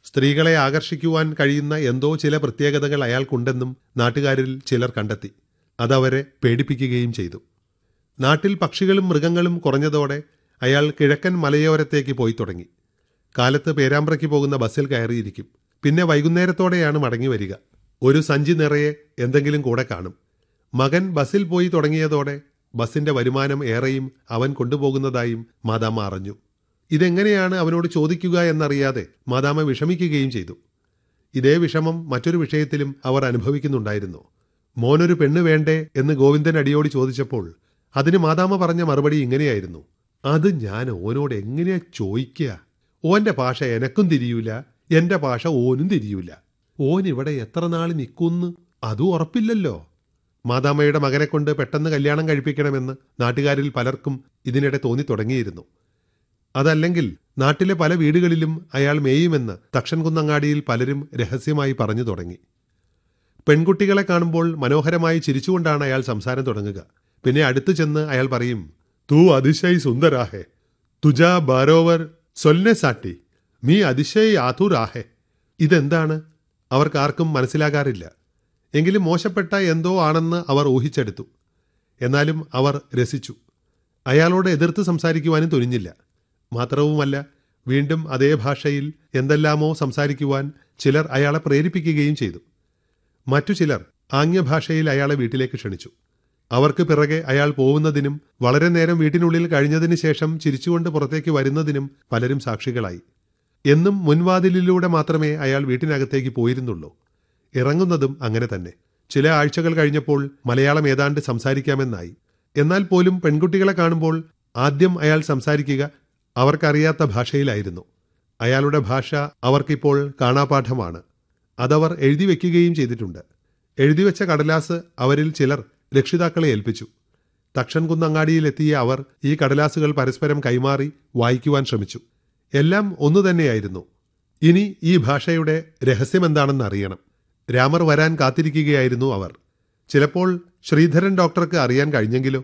സ്ത്രീകളെ ആകർഷിക്കുവാൻ കഴിയുന്ന എന്തോ ചില പ്രത്യേകതകൾ അയാൾക്കുണ്ടെന്നും നാട്ടുകാരിൽ ചിലർ കണ്ടെത്തി അതവരെ പേടിപ്പിക്കുകയും ചെയ്തു നാട്ടിൽ പക്ഷികളും മൃഗങ്ങളും കുറഞ്ഞതോടെ അയാൾ കിഴക്കൻ മലയോരത്തേക്ക് പോയി തുടങ്ങി കാലത്ത് പേരാമ്പ്രയ്ക്ക് പോകുന്ന ബസ്സിൽ കയറിയിരിക്കും പിന്നെ വൈകുന്നേരത്തോടെയാണ് മടങ്ങി വരിക ഒരു സഞ്ചി നിറയെ എന്തെങ്കിലും കൂടെ കാണും മകൻ ബസ്സിൽ പോയി തുടങ്ങിയതോടെ ബസ്സിന്റെ വരുമാനം ഏറെയും അവൻ കൊണ്ടുപോകുന്നതായും മാതാമ്മ അറിഞ്ഞു ഇതെങ്ങനെയാണ് അവനോട് ചോദിക്കുക എന്നറിയാതെ മാതാമ്മ വിഷമിക്കുകയും ചെയ്തു ഇതേ വിഷമം മറ്റൊരു വിഷയത്തിലും അവർ അനുഭവിക്കുന്നുണ്ടായിരുന്നു മോനൊരു പെണ്ണ് വേണ്ടേ എന്ന് ഗോവിന്ദൻ അടിയോടി ചോദിച്ചപ്പോൾ അതിന് മാതാമ്മ പറഞ്ഞ മറുപടി ഇങ്ങനെയായിരുന്നു അത് ഞാൻ ഓനോട് എങ്ങനെയാ ചോദിക്കുക ഓന്റെ ഭാഷ എനക്കും തിരിയൂല എന്റെ ഭാഷ ഓനും തിരിയൂല ഓൻ ഇവിടെ എത്ര നാൾ നിൽക്കുന്ന് അതും ഉറപ്പില്ലല്ലോ മാതാമ്മയുടെ മകനെ കൊണ്ട് പെട്ടെന്ന് കല്യാണം കഴിപ്പിക്കണമെന്ന് നാട്ടുകാരിൽ പലർക്കും ഇതിനിടെ തോന്നി തുടങ്ങിയിരുന്നു അതല്ലെങ്കിൽ നാട്ടിലെ പല വീടുകളിലും അയാൾ മേയുമെന്ന് തക്ഷൻ കുന്നങ്ങാടിയിൽ പലരും രഹസ്യമായി പറഞ്ഞു തുടങ്ങി പെൺകുട്ടികളെ കാണുമ്പോൾ മനോഹരമായി ചിരിച്ചുകൊണ്ടാണ് അയാൾ സംസാരം തുടങ്ങുക പിന്നെ അടുത്തു ചെന്ന് അയാൾ പറയും തൂ അതിശയ് സുന്ദരാഹെ തുജാ ബാരോവർ സൊല്ലെ സാട്ടി മീ അതിശയ് ആതുരാഹെ ഇതെന്താണ് അവർക്കാർക്കും മനസ്സിലാകാറില്ല എങ്കിലും മോശപ്പെട്ട എന്തോ ആണെന്ന് അവർ ഊഹിച്ചെടുത്തു എന്നാലും അവർ രസിച്ചു അയാളോട് എതിർത്ത് സംസാരിക്കുവാനും തുനിഞ്ഞില്ല മാത്രവുമല്ല വീണ്ടും അതേ ഭാഷയിൽ എന്തെല്ലാമോ സംസാരിക്കുവാൻ ചിലർ അയാളെ പ്രേരിപ്പിക്കുകയും ചെയ്തു മറ്റു ചിലർ ആംഗ്യഭാഷയിൽ അയാളെ വീട്ടിലേക്ക് ക്ഷണിച്ചു അവർക്ക് പിറകെ അയാൾ പോകുന്നതിനും വളരെ നേരം വീട്ടിനുള്ളിൽ കഴിഞ്ഞതിന് ശേഷം ചിരിച്ചുകൊണ്ട് പുറത്തേക്ക് വരുന്നതിനും പലരും സാക്ഷികളായി എന്നും മുൻവാതിലിലൂടെ മാത്രമേ അയാൾ വീട്ടിനകത്തേക്ക് പോയിരുന്നുള്ളൂ ഇറങ്ങുന്നതും അങ്ങനെ തന്നെ ചില ആഴ്ചകൾ കഴിഞ്ഞപ്പോൾ മലയാളം ഏതാണ്ട് സംസാരിക്കാമെന്നായി എന്നാൽ പോലും പെൺകുട്ടികളെ കാണുമ്പോൾ ആദ്യം അയാൾ സംസാരിക്കുക അവർക്കറിയാത്ത ഭാഷയിലായിരുന്നു അയാളുടെ ഭാഷ അവർക്കിപ്പോൾ കാണാപാഠമാണ് അതവർ എഴുതി വെക്കുകയും ചെയ്തിട്ടുണ്ട് എഴുതിവെച്ച കടലാസ് അവരിൽ ചിലർ രക്ഷിതാക്കളെ ഏൽപ്പിച്ചു തക്ഷൻകുന്നങ്ങാടിയിലെത്തിയ അവർ ഈ കടലാസുകൾ പരസ്പരം കൈമാറി വായിക്കുവാൻ ശ്രമിച്ചു എല്ലാം ഒന്നു തന്നെയായിരുന്നു ഇനി ഈ ഭാഷയുടെ രഹസ്യമെന്താണെന്ന് അറിയണം രാമർ വരാൻ കാത്തിരിക്കുകയായിരുന്നു അവർ ചിലപ്പോൾ ശ്രീധരൻ ഡോക്ടർക്ക് അറിയാൻ കഴിഞ്ഞെങ്കിലോ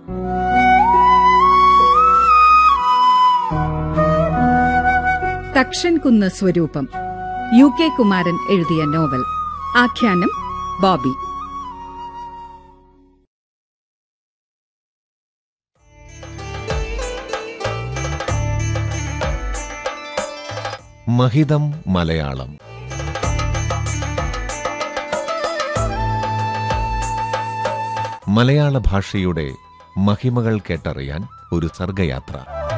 തക്ഷൻ കുന്ന് സ്വരൂപം യു കെ കുമാരൻ എഴുതിയ നോവൽ ആഖ്യാനം ബോബി മഹിതം മലയാളം മലയാള ഭാഷയുടെ മഹിമകൾ കേട്ടറിയാൻ ഒരു സർഗയാത്ര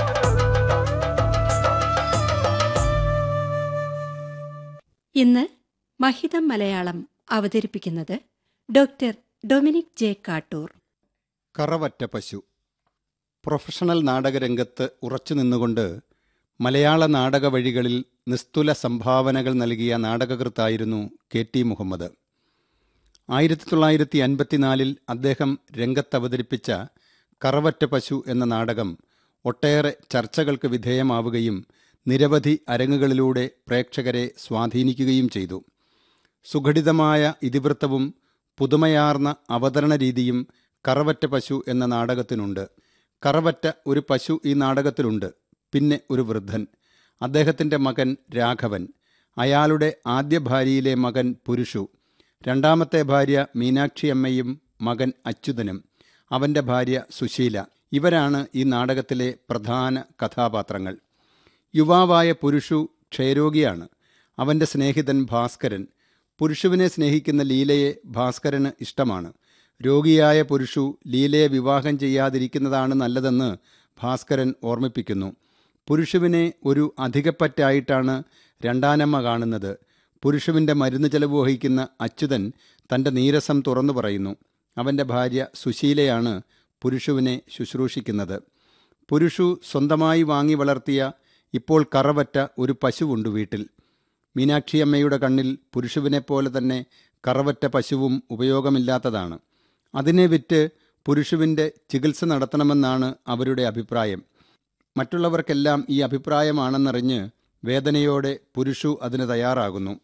ഇന്ന് മഹിതം മലയാളം അവതരിപ്പിക്കുന്നത് ഡോക്ടർ ഡൊമിനിക് ജെ കാട്ടൂർ കറവറ്റ പശു പ്രൊഫഷണൽ നാടകരംഗത്ത് ഉറച്ചു നിന്നുകൊണ്ട് മലയാള നാടക വഴികളിൽ നിസ്തുല സംഭാവനകൾ നൽകിയ നാടകകൃത്തായിരുന്നു കെ ടി മുഹമ്മദ് ആയിരത്തി തൊള്ളായിരത്തി അൻപത്തിനാലിൽ അദ്ദേഹം രംഗത്തവതരിപ്പിച്ച കറവറ്റ പശു എന്ന നാടകം ഒട്ടേറെ ചർച്ചകൾക്ക് വിധേയമാവുകയും നിരവധി അരങ്ങുകളിലൂടെ പ്രേക്ഷകരെ സ്വാധീനിക്കുകയും ചെയ്തു സുഘടിതമായ ഇതിവൃത്തവും പുതുമയാർന്ന അവതരണ രീതിയും കറവറ്റ പശു എന്ന നാടകത്തിനുണ്ട് കറവറ്റ ഒരു പശു ഈ നാടകത്തിലുണ്ട് പിന്നെ ഒരു വൃദ്ധൻ അദ്ദേഹത്തിൻ്റെ മകൻ രാഘവൻ അയാളുടെ ആദ്യ ഭാര്യയിലെ മകൻ പുരുഷു രണ്ടാമത്തെ ഭാര്യ മീനാക്ഷിയമ്മയും മകൻ അച്യുതനും അവൻ്റെ ഭാര്യ സുശീല ഇവരാണ് ഈ നാടകത്തിലെ പ്രധാന കഥാപാത്രങ്ങൾ യുവാവായ പുരുഷു ക്ഷയരോഗിയാണ് അവൻ്റെ സ്നേഹിതൻ ഭാസ്കരൻ പുരുഷുവിനെ സ്നേഹിക്കുന്ന ലീലയെ ഭാസ്കരന് ഇഷ്ടമാണ് രോഗിയായ പുരുഷു ലീലയെ വിവാഹം ചെയ്യാതിരിക്കുന്നതാണ് നല്ലതെന്ന് ഭാസ്കരൻ ഓർമ്മിപ്പിക്കുന്നു പുരുഷുവിനെ ഒരു അധികപ്പറ്റായിട്ടാണ് രണ്ടാനമ്മ കാണുന്നത് പുരുഷുവിൻ്റെ മരുന്ന് ചെലവ് വഹിക്കുന്ന അച്യുതൻ തൻ്റെ നീരസം തുറന്നു പറയുന്നു അവൻ്റെ ഭാര്യ സുശീലയാണ് പുരുഷുവിനെ ശുശ്രൂഷിക്കുന്നത് പുരുഷു സ്വന്തമായി വാങ്ങി വളർത്തിയ ഇപ്പോൾ കറവറ്റ ഒരു പശുവുണ്ട് വീട്ടിൽ മീനാക്ഷിയമ്മയുടെ കണ്ണിൽ പുരുഷുവിനെപ്പോലെ തന്നെ കറവറ്റ പശുവും ഉപയോഗമില്ലാത്തതാണ് അതിനെ വിറ്റ് പുരുഷുവിൻ്റെ ചികിത്സ നടത്തണമെന്നാണ് അവരുടെ അഭിപ്രായം മറ്റുള്ളവർക്കെല്ലാം ഈ അഭിപ്രായമാണെന്നറിഞ്ഞ് വേദനയോടെ പുരുഷു അതിന് തയ്യാറാകുന്നു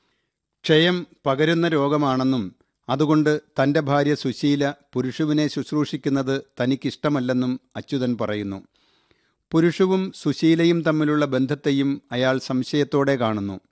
ക്ഷയം പകരുന്ന രോഗമാണെന്നും അതുകൊണ്ട് തൻ്റെ ഭാര്യ സുശീല പുരുഷുവിനെ ശുശ്രൂഷിക്കുന്നത് തനിക്കിഷ്ടമല്ലെന്നും അച്യുതൻ പറയുന്നു പുരുഷവും സുശീലയും തമ്മിലുള്ള ബന്ധത്തെയും അയാൾ സംശയത്തോടെ കാണുന്നു